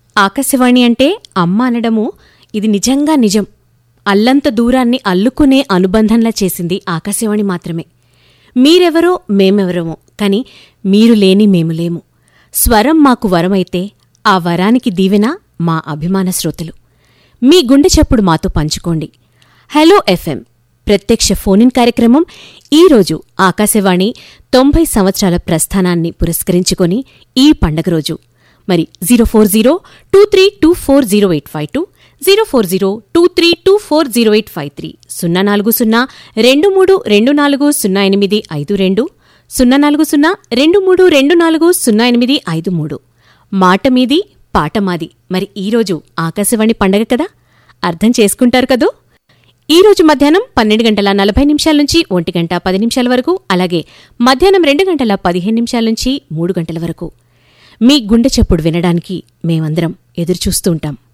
ఆకాశవాణి అంటే అమ్మ అనడము ఇది నిజంగా నిజం అల్లంత దూరాన్ని అల్లుకునే అనుబంధంలా చేసింది ఆకాశవాణి మాత్రమే మీరెవరో మేమెవరమో కాని మీరు లేని మేము లేము స్వరం మాకు వరమైతే ఆ వరానికి దీవెన మా అభిమాన శ్రోతలు మీ గుండె చప్పుడు మాతో పంచుకోండి హలో ఎఫ్ఎం ప్రత్యక్ష ఫోనిన్ కార్యక్రమం ఈరోజు ఆకాశవాణి తొంభై సంవత్సరాల ప్రస్థానాన్ని పురస్కరించుకొని ఈ పండగ రోజు మరి zero four zero two three two four zero eight five two zero four zero two three two four zero eight five three సున్నా నాలుగు సున్నా రెండు మూడు రెండు నాలుగు సున్నా ఎనిమిది ఐదు రెండు సున్నా నాలుగు సున్నా రెండు మూడు రెండు నాలుగు సున్నా ఎనిమిది ఐదు మూడు మాట మీది పాట మాది మరి ఈరోజు ఆకాశవాణి పండగ కదా అర్థం చేసుకుంటారు కదూ ఈ రోజు మధ్యాహ్నం పన్నెండు గంటల నలభై నిమిషాల నుంచి ఒంటి గంట పది నిమిషాల వరకు అలాగే మధ్యాహ్నం రెండు గంటల పదిహేను నిమిషాల నుంచి మూడు గంటల వరకు మీ గుండె చప్పుడు వినడానికి మేమందరం ఎదురుచూస్తూ ఉంటాం